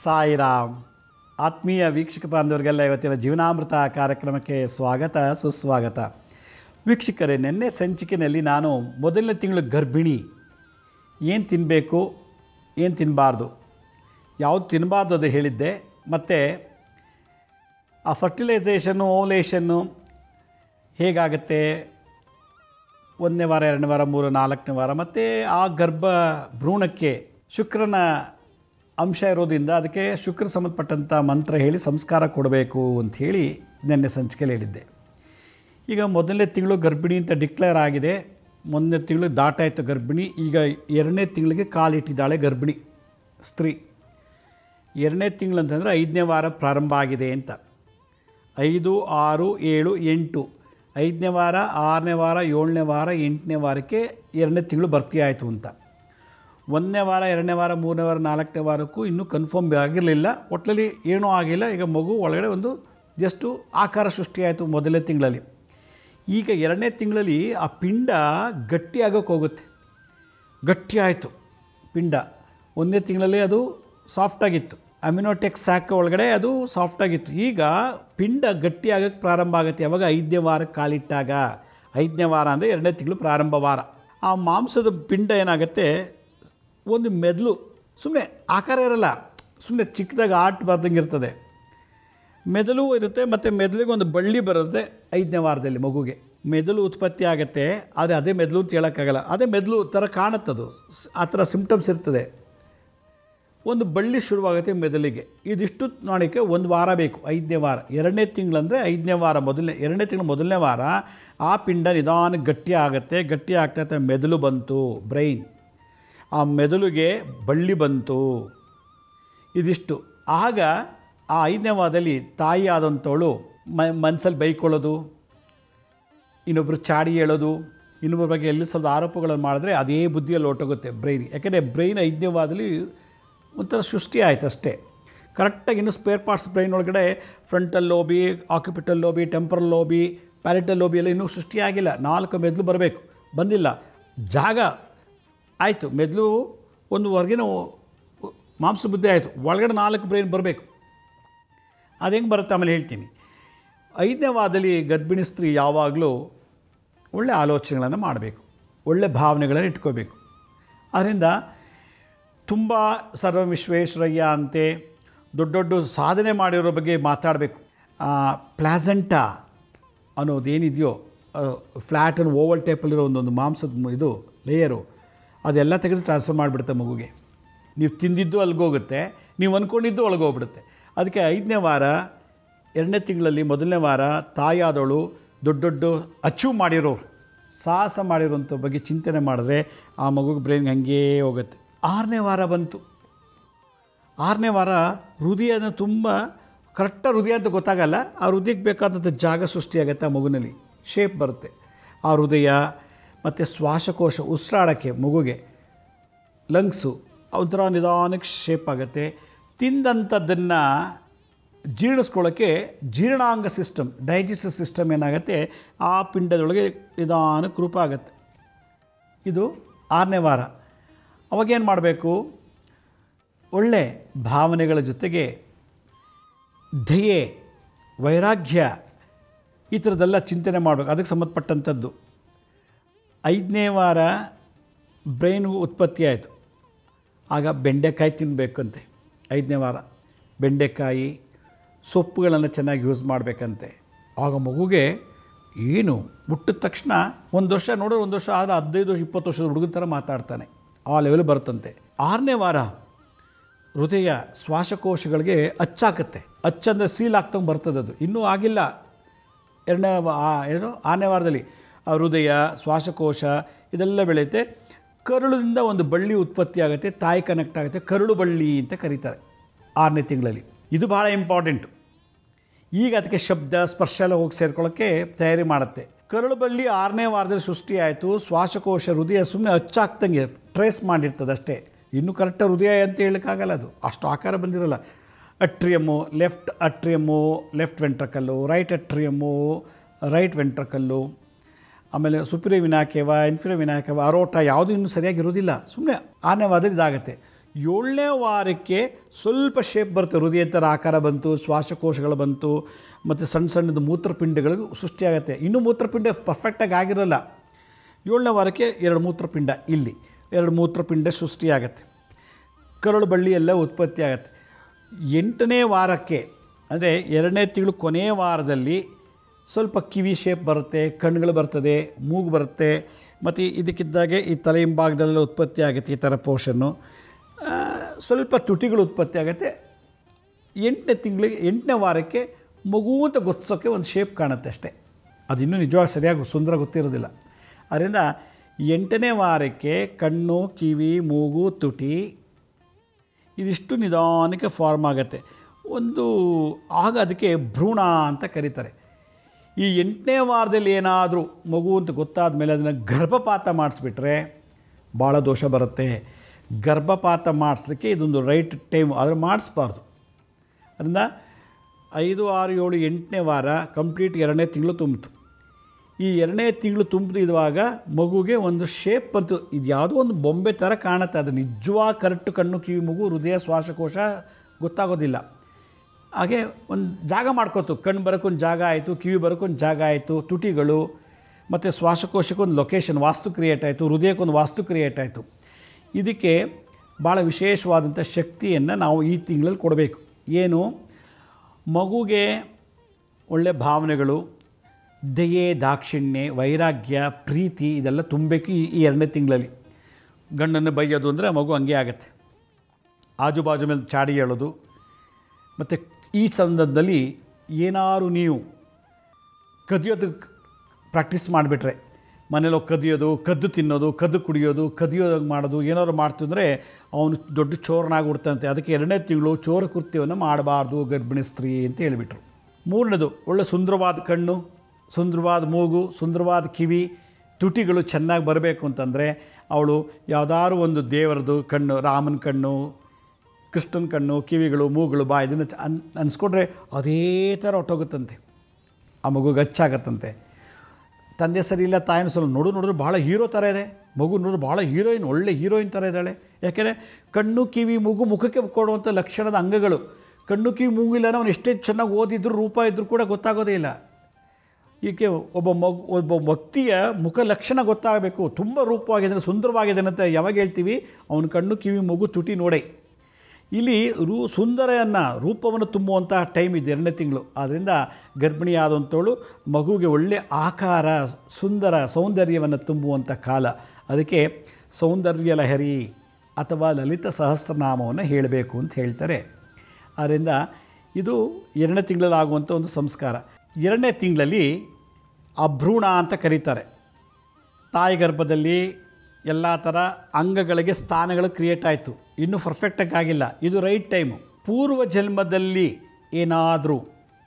ಸಾಯಿರಾಮ್ ಆತ್ಮೀಯ ವೀಕ್ಷಕ ಬಾಂಧವರಿಗೆಲ್ಲ ಇವತ್ತಿನ ಜೀವನಾಮೃತ ಕಾರ್ಯಕ್ರಮಕ್ಕೆ ಸ್ವಾಗತ ಸುಸ್ವಾಗತ ವೀಕ್ಷಕರೇ ನಿನ್ನೆ ಸಂಚಿಕೆಯಲ್ಲಿ ನಾನು ಮೊದಲನೇ ತಿಂಗಳು ಗರ್ಭಿಣಿ ಏನು ತಿನ್ನಬೇಕು ಏನು ತಿನ್ನಬಾರ್ದು ಯಾವುದು ತಿನ್ನಬಾರ್ದು ಅದು ಹೇಳಿದ್ದೆ ಮತ್ತು ಆ ಫರ್ಟಿಲೈಸೇಷನ್ನು ಓಲೇಷನ್ನು ಹೇಗಾಗುತ್ತೆ ಒಂದನೇ ವಾರ ಎರಡನೇ ವಾರ ಮೂರು ನಾಲ್ಕನೇ ವಾರ ಮತ್ತು ಆ ಗರ್ಭ ಭ್ರೂಣಕ್ಕೆ ಶುಕ್ರನ ಅಂಶ ಇರೋದ್ರಿಂದ ಅದಕ್ಕೆ ಶುಕ್ರ ಸಂಬಂಧಪಟ್ಟಂಥ ಮಂತ್ರ ಹೇಳಿ ಸಂಸ್ಕಾರ ಕೊಡಬೇಕು ಅಂಥೇಳಿ ನಿನ್ನೆ ಸಂಚಿಕೆಯಲ್ಲಿ ಹೇಳಿದ್ದೆ ಈಗ ಮೊದಲನೇ ತಿಂಗಳು ಗರ್ಭಿಣಿ ಅಂತ ಡಿಕ್ಲೇರ್ ಆಗಿದೆ ಮೊದಲನೇ ತಿಂಗಳು ದಾಟಾಯಿತು ಗರ್ಭಿಣಿ ಈಗ ಎರಡನೇ ತಿಂಗಳಿಗೆ ಕಾಲಿಟ್ಟಿದ್ದಾಳೆ ಗರ್ಭಿಣಿ ಸ್ತ್ರೀ ಎರಡನೇ ತಿಂಗಳು ಅಂತಂದರೆ ಐದನೇ ವಾರ ಪ್ರಾರಂಭ ಆಗಿದೆ ಅಂತ ಐದು ಆರು ಏಳು ಎಂಟು ಐದನೇ ವಾರ ಆರನೇ ವಾರ ಏಳನೇ ವಾರ ಎಂಟನೇ ವಾರಕ್ಕೆ ಎರಡನೇ ತಿಂಗಳು ಭರ್ತಿ ಆಯಿತು ಅಂತ ಒಂದನೇ ವಾರ ಎರಡನೇ ವಾರ ಮೂರನೇ ವಾರ ನಾಲ್ಕನೇ ವಾರಕ್ಕೂ ಇನ್ನೂ ಕನ್ಫರ್ಮ್ ಆಗಿರಲಿಲ್ಲ ಒಟ್ಟಲ್ಲಿ ಏನೂ ಆಗಿಲ್ಲ ಈಗ ಮಗು ಒಳಗಡೆ ಒಂದು ಜಸ್ಟು ಆಕಾರ ಸೃಷ್ಟಿಯಾಯಿತು ಮೊದಲನೇ ತಿಂಗಳಲ್ಲಿ ಈಗ ಎರಡನೇ ತಿಂಗಳಲ್ಲಿ ಆ ಪಿಂಡ ಗಟ್ಟಿಯಾಗೋಕ್ಕೆ ಹೋಗುತ್ತೆ ಗಟ್ಟಿ ಆಯಿತು ಪಿಂಡ ಒಂದನೇ ತಿಂಗಳಲ್ಲಿ ಅದು ಸಾಫ್ಟಾಗಿತ್ತು ಅಮಿನೋಟೆಕ್ ಸ್ಯಾಕ್ ಒಳಗಡೆ ಅದು ಸಾಫ್ಟಾಗಿತ್ತು ಈಗ ಪಿಂಡ ಗಟ್ಟಿಯಾಗಕ್ಕೆ ಪ್ರಾರಂಭ ಆಗುತ್ತೆ ಯಾವಾಗ ಐದನೇ ವಾರಕ್ಕೆ ಕಾಲಿಟ್ಟಾಗ ಐದನೇ ವಾರ ಅಂದರೆ ಎರಡನೇ ತಿಂಗಳು ಪ್ರಾರಂಭ ವಾರ ಆ ಮಾಂಸದ ಪಿಂಡ ಏನಾಗುತ್ತೆ ಒಂದು ಮೆದುಳು ಸುಮ್ಮನೆ ಆಕಾರ ಇರಲ್ಲ ಸುಮ್ಮನೆ ಚಿಕ್ಕದಾಗಿ ಆಟ ಬರ್ದಂಗೆ ಇರ್ತದೆ ಮೆದುಳು ಇರುತ್ತೆ ಮತ್ತು ಮೆದುಳಿಗೆ ಒಂದು ಬಳ್ಳಿ ಬರುತ್ತೆ ಐದನೇ ವಾರದಲ್ಲಿ ಮಗುಗೆ ಮೆದುಳು ಉತ್ಪತ್ತಿ ಆಗುತ್ತೆ ಆದರೆ ಅದೇ ಮೆದುಳು ಅಂತ ಹೇಳೋಕ್ಕಾಗಲ್ಲ ಅದೇ ಮೆದುಳು ಥರ ಕಾಣುತ್ತದು ಸ್- ಆ ಥರ ಸಿಮ್ಟಮ್ಸ್ ಇರ್ತದೆ ಒಂದು ಬಳ್ಳಿ ಶುರುವಾಗುತ್ತೆ ಮೆದುಳಿಗೆ ಇದಿಷ್ಟು ನೋಡೋಕ್ಕೆ ಒಂದು ವಾರ ಬೇಕು ಐದನೇ ವಾರ ಎರಡನೇ ತಿಂಗಳಂದರೆ ಐದನೇ ವಾರ ಮೊದಲನೇ ಎರಡನೇ ತಿಂಗಳು ಮೊದಲನೇ ವಾರ ಆ ಪಿಂಡ ನಿಧಾನ ಗಟ್ಟಿ ಆಗುತ್ತೆ ಗಟ್ಟಿ ಆಗ್ತಾ ಮೆದುಳು ಬಂತು ಬ್ರೈನ್ ಆ ಮೆದುಳಿಗೆ ಬಳ್ಳಿ ಬಂತು ಇದಿಷ್ಟು ಆಗ ಆ ಐದನೇ ವಾರದಲ್ಲಿ ತಾಯಿ ಆದಂಥವಳು ಮ ಮನಸ್ಸಲ್ಲಿ ಬೈಕೊಳ್ಳೋದು ಇನ್ನೊಬ್ಬರು ಚಾಡಿ ಹೇಳೋದು ಇನ್ನೊಬ್ಬರ ಬಗ್ಗೆ ಎಲ್ಲಿ ಸ್ವಲ್ಪ ಆರೋಪಗಳನ್ನು ಮಾಡಿದ್ರೆ ಅದೇ ಬುದ್ಧಿಯಲ್ಲಿ ಹೊರಟೋಗುತ್ತೆ ಬ್ರೈನ್ ಯಾಕೆಂದರೆ ಬ್ರೈನ್ ಐದನೇ ವಾರದಲ್ಲಿ ಒಂಥರ ಸೃಷ್ಟಿ ಆಯ್ತು ಅಷ್ಟೇ ಕರೆಕ್ಟಾಗಿ ಇನ್ನು ಸ್ಪೇರ್ ಪಾರ್ಟ್ಸ್ ಬ್ರೈನ್ ಒಳಗಡೆ frontal lobe occipital lobe temporal lobe parietal lobe ಎಲ್ಲ ಇನ್ನೂ ಸೃಷ್ಟಿಯಾಗಿಲ್ಲ ನಾಲ್ಕು ಮೆದುಳು ಬರಬೇಕು ಬಂದಿಲ್ಲ ಜಾಗ ಆಯಿತು ಮೆದುಳು ಒಂದು ಹೊರಗಿನ ಮಾಂಸ ಬುದ್ಧಿ ಆಯಿತು ಒಳಗಡೆ ನಾಲ್ಕು ಬ್ರೈನ್ ಬರಬೇಕು ಅದು ಹೆಂಗೆ ಬರುತ್ತೆ ಆಮೇಲೆ ಹೇಳ್ತೀನಿ ಐದನೇ ವಾರದಲ್ಲಿ ಗರ್ಭಿಣಿ ಸ್ತ್ರೀ ಯಾವಾಗಲೂ ಒಳ್ಳೆ ಆಲೋಚನೆಗಳನ್ನು ಮಾಡಬೇಕು ಒಳ್ಳೆ ಭಾವನೆಗಳನ್ನು ಇಟ್ಕೋಬೇಕು ಅದರಿಂದ ತುಂಬ ಸರ್ವ ವಿಶ್ವೇಶ್ವರಯ್ಯ ಅಂತೆ ದೊಡ್ಡ ದೊಡ್ಡ ಸಾಧನೆ ಮಾಡಿರೋ ಬಗ್ಗೆ ಮಾತಾಡಬೇಕು ಪ್ಲಾಸೆಂಟಾ ಅನ್ನೋದೇನಿದೆಯೋ ಫ್ಲ್ಯಾಟ್ ಆ್ಯಂಡ್ ಓವಲ್ ಟೈಪಲ್ಲಿರೋ ಒಂದೊಂದು ಮಾಂಸದ ಮ- ಇದು ಲೇಯರು ಅದೆಲ್ಲ ತೆಗೆದು ಟ್ರಾನ್ಸ್ಫರ್ ಮಾಡಿಬಿಡುತ್ತೆ ಮಗುಗೆ ನೀವು ತಿಂದಿದ್ದು ಅಲ್ಲಿಗೋಗುತ್ತೆ ನೀವು ಅಂದ್ಕೊಂಡಿದ್ದು ಒಳಗೋಗ್ಬಿಡುತ್ತೆ ಅದಕ್ಕೆ ಐದನೇ ವಾರ ಎರಡನೇ ತಿಂಗಳಲ್ಲಿ ಮೊದಲನೇ ವಾರ ತಾಯಾದವಳು ದೊಡ್ಡ ದೊಡ್ಡ ಅಚೀವ್ ಮಾಡಿರೋರು ಸಾಹಸ ಮಾಡಿರೋಂಥ ಬಗ್ಗೆ ಚಿಂತನೆ ಮಾಡಿದ್ರೆ ಆ ಮಗುಗೆ ಬ್ರೈನ್ಗೆ ಹಂಗೇ ಹೋಗುತ್ತೆ ಆರನೇ ವಾರ ಬಂತು ಆರನೇ ವಾರ ಹೃದಯನ ತುಂಬ ಕರೆಕ್ಟಾಗಿ ಹೃದಯ ಅಂತ ಗೊತ್ತಾಗಲ್ಲ ಆ ಹೃದಯಕ್ಕೆ ಬೇಕಾದಂಥ ಜಾಗ ಸೃಷ್ಟಿಯಾಗುತ್ತೆ ಆ ಮಗುನಲ್ಲಿ ಶೇಪ್ ಬರುತ್ತೆ ಆ ಹೃದಯ ಮತ್ತು ಶ್ವಾಸಕೋಶ ಉಸಿರಾಡೋಕ್ಕೆ ಮಗುಗೆ ಲಂಗ್ಸು ಒಂಥರ ನಿಧಾನಕ್ಕೆ ಶೇಪ್ ಆಗುತ್ತೆ ತಿಂದಂಥದ್ದನ್ನು ಜೀರ್ಣಿಸ್ಕೊಳ್ಳೋಕ್ಕೆ ಜೀರ್ಣಾಂಗ ಸಿಸ್ಟಮ್ ಡೈಜೆಸ್ಟಿವ್ ಸಿಸ್ಟಮ್ ಏನಾಗುತ್ತೆ ಆ ಪಿಂಡದೊಳಗೆ ನಿಧಾನಕ್ಕೆ ರೂಪ ಆಗುತ್ತೆ ಇದು ಆರನೇ ವಾರ ಅವಾಗೇನು ಮಾಡಬೇಕು ಒಳ್ಳೆ ಭಾವನೆಗಳ ಜೊತೆಗೆ ದಯೆ ವೈರಾಗ್ಯ ಈ ಥರದ್ದೆಲ್ಲ ಚಿಂತನೆ ಮಾಡಬೇಕು ಅದಕ್ಕೆ ಸಂಬಂಧಪಟ್ಟಂಥದ್ದು ಐದನೇ ವಾರ ಬ್ರೈನ್ ಉತ್ಪತ್ತಿ ಆಯಿತು ಆಗ ಬೆಂಡೆಕಾಯಿ ತಿನ್ನಬೇಕಂತೆ ಐದನೇ ವಾರ ಬೆಂಡೆಕಾಯಿ ಸೊಪ್ಪುಗಳನ್ನು ಚೆನ್ನಾಗಿ ಯೂಸ್ ಮಾಡಬೇಕಂತೆ ಆಗ ಮಗುಗೆ ಏನು ಹುಟ್ಟಿದ ತಕ್ಷಣ ಒಂದು ವರ್ಷ ನೋಡೋ ಒಂದು ವರ್ಷ ಆದರೆ ಹದಿನೈದು ವರ್ಷ ಇಪ್ಪತ್ತು ವರ್ಷದ ಹುಡುಗನ ಥರ ಮಾತಾಡ್ತಾನೆ ಆ ಲೆವೆಲ್ ಬರುತ್ತಂತೆ ಆರನೇ ವಾರ ಹೃದಯ ಶ್ವಾಸಕೋಶಗಳಿಗೆ ಅಚ್ಚಾಕತ್ತೆ ಅಚ್ಚಂದರೆ ಸೀಲ್ ಆಗ್ತಂಗೆ ಬರ್ತದೆ ಅದು ಇನ್ನೂ ಆಗಿಲ್ಲ ಎರಡನೇ ವಾ- ಆ ಏನು ಆರನೇ ವಾರದಲ್ಲಿ ಆ ಹೃದಯ ಶ್ವಾಸಕೋಶ ಇದೆಲ್ಲ ಬೆಳೆಯುತ್ತೆ ಕರುಳಿಂದ ಒಂದು ಬಳ್ಳಿ ಉತ್ಪತ್ತಿ ಆಗುತ್ತೆ ತಾಯಿ ಕನೆಕ್ಟ್ ಆಗುತ್ತೆ ಕರುಳು ಬಳ್ಳಿ ಅಂತ ಕರೀತಾರೆ ಆರನೇ ತಿಂಗಳಲ್ಲಿ ಇದು ಭಾಳ ಇಂಪಾರ್ಟೆಂಟು ಈಗ ಅದಕ್ಕೆ ಶಬ್ದ ಸ್ಪರ್ಶ ಎಲ್ಲ ಹೋಗಿ ಸೇರ್ಕೊಳ್ಳೋಕ್ಕೆ ತಯಾರಿ ಮಾಡುತ್ತೆ ಕರುಳು ಬಳ್ಳಿ ಆರನೇ ವಾರದಲ್ಲಿ ಸೃಷ್ಟಿ ಆಯಿತು ಶ್ವಾಸಕೋಶ ಹೃದಯ ಸುಮ್ಮನೆ ಅಚ್ಚಾಕ್ತಂಗೆ ಟ್ರೇಸ್ ಮಾಡಿರ್ತದೆ ಅಷ್ಟೇ ಇನ್ನೂ ಕರೆಕ್ಟಾಗಿ ಹೃದಯ ಅಂತ ಹೇಳೋಕ್ಕಾಗಲ್ಲ ಅದು ಅಷ್ಟು ಆಕಾರ ಬಂದಿರಲ್ಲ atrium left atrium left ventricle right atrium right ventricle ಆಮೇಲೆ ಸುಪಿರಿಯ ವಿನಾಕೆವ ಇನ್ಫಿರಿಯ ವಿನಾಕೆವ ಅರೋಟ ಯಾವುದೂ ಇನ್ನೂ ಸರಿಯಾಗಿ ಇರೋದಿಲ್ಲ ಸುಮ್ಮನೆ ಆರನೇ ವಾರದಲ್ಲಿ ಇದಾಗುತ್ತೆ ಏಳನೇ ವಾರಕ್ಕೆ ಸ್ವಲ್ಪ ಶೇಪ್ ಬರುತ್ತೆ ಹೃದಯ ಥರ ಆಕಾರ ಬಂತು ಶ್ವಾಸಕೋಶಗಳು ಬಂತು ಮತ್ತು ಸಣ್ಣ ಸಣ್ಣದು ಮೂತ್ರಪಿಂಡಗಳು ಸೃಷ್ಟಿಯಾಗುತ್ತೆ ಇನ್ನೂ ಮೂತ್ರಪಿಂಡ ಪರ್ಫೆಕ್ಟಾಗಿ ಆಗಿರಲ್ಲ ಏಳನೇ ವಾರಕ್ಕೆ ಎರಡು ಮೂತ್ರಪಿಂಡ ಇಲ್ಲಿ ಎರಡು ಮೂತ್ರಪಿಂಡ ಸೃಷ್ಟಿಯಾಗತ್ತೆ ಕರಳು ಬಳ್ಳಿ ಎಲ್ಲ ಉತ್ಪತ್ತಿ ಆಗುತ್ತೆ ಎಂಟನೇ ವಾರಕ್ಕೆ ಅಂದರೆ ಎರಡನೇ ತಿಂಗಳು ಕೊನೆಯ ವಾರದಲ್ಲಿ ಸ್ವಲ್ಪ ಕಿವಿ ಶೇಪ್ ಬರುತ್ತೆ ಕಣ್ಣುಗಳು ಬರ್ತದೆ ಮೂಗು ಬರುತ್ತೆ ಮತ್ತು ಇದಕ್ಕಿದ್ದಾಗೆ ಈ ತಲೆ ಹಿಂಭಾಗದಲ್ಲೆಲ್ಲ ಉತ್ಪತ್ತಿ ಆಗುತ್ತೆ ಈ ಥರ ಪೋರ್ಷನ್ನು ಆ, ಸ್ವಲ್ಪ ತುಟಿಗಳು ಉತ್ಪತ್ತಿ ಆಗುತ್ತೆ ಎಂಟನೇ ತಿಂಗಳಿಗೆ ಎಂಟನೇ ವಾರಕ್ಕೆ ಮಗು ಅಂತ ಗೊತ್ತಿಸೋಕ್ಕೆ ಒಂದು ಶೇಪ್ ಕಾಣುತ್ತೆ ಅಷ್ಟೇ ಅದು ಇನ್ನೂ ನಿಜವಾಗಿ ಸರಿಯಾಗಿ ಸುಂದರ ಗೊತ್ತಿರೋದಿಲ್ಲ ಅದರಿಂದ ಎಂಟನೇ ವಾರಕ್ಕೆ ಕಣ್ಣು ಕಿವಿ ಮೂಗು ತುಟಿ ಇದಿಷ್ಟು ನಿಧಾನಕ್ಕೆ ಫಾರ್ಮ್ ಆಗುತ್ತೆ ಒಂದು ಆಗ ಅದಕ್ಕೆ ಭ್ರೂಣ ಅಂತ ಕರೀತಾರೆ ಈ ಎಂಟನೇ ವಾರದಲ್ಲಿ ಏನಾದರೂ ಮಗು ಅಂತ ಗೊತ್ತಾದ ಮೇಲೆ ಅದನ್ನು ಗರ್ಭಪಾತ ಮಾಡಿಸ್ಬಿಟ್ರೆ ಭಾಳ ದೋಷ ಬರುತ್ತೆ ಗರ್ಭಪಾತ ಮಾಡಿಸ್ಲಿಕ್ಕೆ ಇದೊಂದು ರೈಟ್ ಟೈಮ್ ಆದರೆ ಮಾಡಿಸ್ಬಾರ್ದು ಅದರಿಂದ ಐದು ಆರು ಏಳು ಎಂಟನೇ ವಾರ ಕಂಪ್ಲೀಟ್ ಎರಡನೇ ತಿಂಗಳು ತುಂಬಿತು ಈ ಎರಡನೇ ತಿಂಗಳು ತುಂಬಿದುವಾಗ ಮಗುಗೆ ಒಂದು ಶೇಪ್ ಬಂತು ಇದು ಯಾವುದೋ ಒಂದು ಬೊಂಬೆ ಥರ ಕಾಣುತ್ತೆ ಅದು ನಿಜವಾಗಿ ಕರೆಕ್ಟ್ ಕಣ್ಣು ಕಿವಿ ಮಗು ಹೃದಯ ಶ್ವಾಸಕೋಶ ಗೊತ್ತಾಗೋದಿಲ್ಲ ಹಾಗೆ ಒಂದು ಜಾಗ ಮಾಡ್ಕೋತು ಕಣ್ಣು ಬರೋಕ್ಕೊಂದು ಜಾಗ ಆಯಿತು ಕಿವಿ ಬರೋಕ್ಕೊಂದು ಜಾಗ ಆಯಿತು ತುಟಿಗಳು ಮತ್ತು ಶ್ವಾಸಕೋಶಕ್ಕೊಂದು ಲೊಕೇಶನ್ ವಾಸ್ತು ಕ್ರಿಯೇಟ್ ಆಯಿತು ಹೃದಯಕ್ಕೊಂದು ವಾಸ್ತು ಕ್ರಿಯೇಟ್ ಆಯಿತು ಇದಕ್ಕೆ ಭಾಳ ವಿಶೇಷವಾದಂಥ ಶಕ್ತಿಯನ್ನು ನಾವು ಈ ತಿಂಗಳಲ್ಲಿ ಕೊಡಬೇಕು ಏನು ಮಗುಗೆ ಒಳ್ಳೆ ಭಾವನೆಗಳು ದಯೆ ದಾಕ್ಷಿಣ್ಯ ವೈರಾಗ್ಯ ಪ್ರೀತಿ ಇದೆಲ್ಲ ತುಂಬಬೇಕು ಈ ಈ ಎರಡನೇ ತಿಂಗಳಲ್ಲಿ ಗಂಡನ್ನು ಬೈಯೋದು ಅಂದರೆ ಮಗು ಹಂಗೆ ಆಗುತ್ತೆ ಆಜು ಬಾಜು ಮೇಲೆ ಚಾಡಿ ಹೇಳೋದು ಮತ್ತು ಈ ಸಂದರ್ಭದಲ್ಲಿ ಏನಾರು ನೀವು ಕದಿಯೋದಕ್ಕೆ ಪ್ರಾಕ್ಟೀಸ್ ಮಾಡಿಬಿಟ್ರೆ ಮನೇಲಿ ಹೋಗಿ ಕದಿಯೋದು ಕದ್ದು ತಿನ್ನೋದು ಕದ್ದು ಕುಡಿಯೋದು ಕದಿಯೋದು ಮಾಡೋದು ಏನಾದ್ರು ಮಾಡ್ತಿದ್ರೆ ಅವನು ದೊಡ್ಡ ಚೋರನಾಗ್ಬಿಡ್ತಂತೆ ಅದಕ್ಕೆ ಎರಡನೇ ತಿಂಗಳು ಚೋರ ಕೃತ್ಯವನ್ನು ಮಾಡಬಾರ್ದು ಗರ್ಭಿಣಿ ಸ್ತ್ರೀ ಅಂತ ಹೇಳಿಬಿಟ್ರು ಮೂರನೇದು ಒಳ್ಳೆ ಸುಂದರವಾದ ಕಣ್ಣು ಸುಂದರವಾದ ಮೂಗು ಸುಂದರವಾದ ಕಿವಿ ತುಟಿಗಳು ಚೆನ್ನಾಗಿ ಬರಬೇಕು ಅಂತಂದರೆ ಅವಳು ಯಾವುದಾದ್ರು ಒಂದು ದೇವರದು ಕಣ್ಣು ರಾಮನ ಕಣ್ಣು ಕೃಷ್ಣನ ಕಣ್ಣು ಕಿವಿಗಳು ಮೂಗುಗಳು ಬಾ ಇದನ್ನು ಚ- ಅನ್ ಅನ್ಸ್ಕೊಂಡ್ರೆ ಅದೇ ಥರ ಹೊಟ್ಟೋಗುತ್ತಂತೆ ಆ ಮಗು ಗಚ್ಚಾಗತ್ತಂತೆ ತಂದೆ ಸರಿ ಇಲ್ಲ ತಾಯಿನೂ ಸ್ವಲ್ಪ ನೋಡು ನೋಡಿದ್ರೆ ಭಾಳ ಹೀರೋ ಥರ ಇದೆ ಮಗು ನೋಡಿದ್ರೆ ಭಾಳ ಹೀರೋಯಿನ್ ಒಳ್ಳೆ ಹೀರೋಯಿನ್ ಥರ ಇದ್ದಾಳೆ ಯಾಕೆಂದರೆ ಕಣ್ಣು ಕಿವಿ ಮೂಗು ಮುಖಕ್ಕೆ ಕೊಡುವಂಥ ಲಕ್ಷಣದ ಅಂಗಗಳು ಕಣ್ಣು ಕಿವಿ ಮೂಗು ಇಲ್ಲ ಅವನು ಎಷ್ಟೇ ಚೆನ್ನಾಗಿ ಓದಿದ್ರು ರೂಪ ಇದ್ದರೂ ಕೂಡ ಗೊತ್ತಾಗೋದೇ ಇಲ್ಲ ಈಕೆ ಒಬ್ಬ ಮಗು ಒಬ್ಬ ವ್ಯಕ್ತಿಯ ಮುಖ ಲಕ್ಷಣ ಗೊತ್ತಾಗಬೇಕು ತುಂಬ ರೂಪವಾಗಿದೆ ಸುಂದರವಾಗಿದೆ ಅಂತ ಯಾವಾಗ ಹೇಳ್ತೀವಿ ಅವನ ಕಣ್ಣು ಕಿವಿ ಮಗು ತುಟಿ ನೋಡೆ ಇಲ್ಲಿ ರೂ ಸುಂದರನ ರೂಪವನ್ನು ತುಂಬುವಂಥ ಟೈಮ್ ಇದೆ ಎರಡನೇ ತಿಂಗಳು ಆದ್ದರಿಂದ ಗರ್ಭಿಣಿಯಾದಂಥವಳು ಮಗುವಿಗೆ ಒಳ್ಳೆಯ ಆಕಾರ ಸುಂದರ ಸೌಂದರ್ಯವನ್ನು ತುಂಬುವಂಥ ಕಾಲ ಅದಕ್ಕೆ ಸೌಂದರ್ಯ ಲಹರಿ ಅಥವಾ ಲಲಿತ ಸಹಸ್ರನಾಮವನ್ನು ಹೇಳಬೇಕು ಅಂತ ಹೇಳ್ತಾರೆ ಆದ್ದರಿಂದ ಇದು ಎರಡನೇ ತಿಂಗಳಲ್ಲಿ ಆಗುವಂಥ ಒಂದು ಸಂಸ್ಕಾರ ಎರಡನೇ ತಿಂಗಳಲ್ಲಿ ಆ ಭ್ರೂಣ ಅಂತ ಕರೀತಾರೆ ತಾಯಿ ಗರ್ಭದಲ್ಲಿ ಎಲ್ಲ ಥರ ಅಂಗಗಳಿಗೆ ಸ್ಥಾನಗಳು ಕ್ರಿಯೇಟ್ ಆಯಿತು ಇನ್ನೂ ಪರ್ಫೆಕ್ಟಾಗಿ ಆಗಿಲ್ಲ ಇದು ರೈಟ್ ಟೈಮು ಪೂರ್ವ ಜನ್ಮದಲ್ಲಿ ಏನಾದರೂ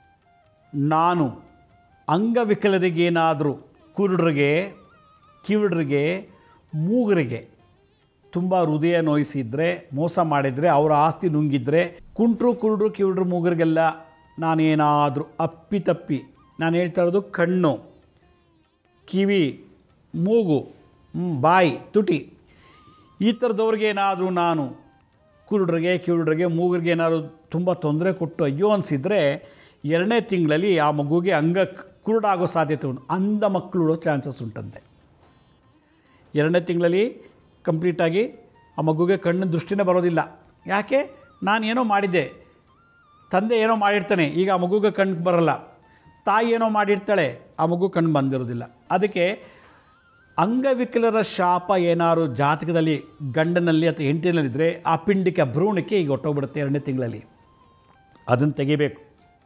ನಾನು ಅಂಗವಿಕಲರಿಗೇನಾದರೂ ಕುರುಡ್ರಿಗೆ ಕಿವುಡ್ರಿಗೆ ಮೂಗರಿಗೆ ತುಂಬ ಹೃದಯ ನೋಯಿಸಿದ್ರೆ ಮೋಸ ಮಾಡಿದರೆ ಅವರ ಆಸ್ತಿ ನುಂಗಿದ್ರೆ ಕುಂಟ್ರು ಕುರುಡ್ರು ಕಿವುಡ್ರು ಮೂಗರಿಗೆಲ್ಲ ನಾನೇನಾದರೂ ಅಪ್ಪಿತಪ್ಪಿ ನಾನು ಹೇಳ್ತಾ ಇರೋದು ಕಣ್ಣು ಕಿವಿ ಮೂಗು ಹ್ಮ್, ಬಾಯಿ ತುಟಿ ಈ ಥರದವ್ರಿಗೆ ಏನಾದರೂ ನಾನು ಕುರುಡ್ರಿಗೆ ಕಿವುಡ್ರಿಗೆ ಮೂಗರಿಗೆ ಏನಾದರೂ ತುಂಬ ತೊಂದರೆ ಕೊಟ್ಟು ಅಯ್ಯೋ ಅನಿಸಿದರೆ ಎರಡನೇ ತಿಂಗಳಲ್ಲಿ ಆ ಮಗುಗೆ ಅಂಗ ಕುರುಡಾಗೋ ಸಾಧ್ಯತೆ ಉಂಟು ಅಂಧ ಮಕ್ಕಳು ಉಳೋ ಚಾನ್ಸಸ್ ಉಂಟಂತೆ ಎರಡನೇ ತಿಂಗಳಲ್ಲಿ ಕಂಪ್ಲೀಟಾಗಿ ಆ ಮಗುಗೆ ಕಣ್ಣಿನ ದೃಷ್ಟಿನೇ ಬರೋದಿಲ್ಲ ಯಾಕೆ ನಾನು ಏನೋ ಮಾಡಿದ್ದೆ ತಂದೆ ಏನೋ ಮಾಡಿರ್ತಾನೆ ಈಗ ಆ ಮಗುಗೆ ಕಣ್ಣು ಬರಲ್ಲ ತಾಯಿ ಏನೋ ಮಾಡಿರ್ತಾಳೆ ಆ ಮಗು ಕಣ್ಣು ಬಂದಿರೋದಿಲ್ಲ ಅದಕ್ಕೆ ಅಂಗವಿಕಲರ ಶಾಪ ಏನಾದ್ರು ಜಾತಕದಲ್ಲಿ ಗಂಡನಲ್ಲಿ ಅಥವಾ ಹೆಂಡತಿನಲ್ಲಿದ್ದರೆ ಆ ಪಿಂಡಿಕೆ ಆ ಭ್ರೂಣಕ್ಕೆ ಈಗ ಹೊಟ್ಟೋಗ್ಬಿಡುತ್ತೆ ಎರಡನೇ ತಿಂಗಳಲ್ಲಿ ಅದನ್ನು ತೆಗಿಬೇಕು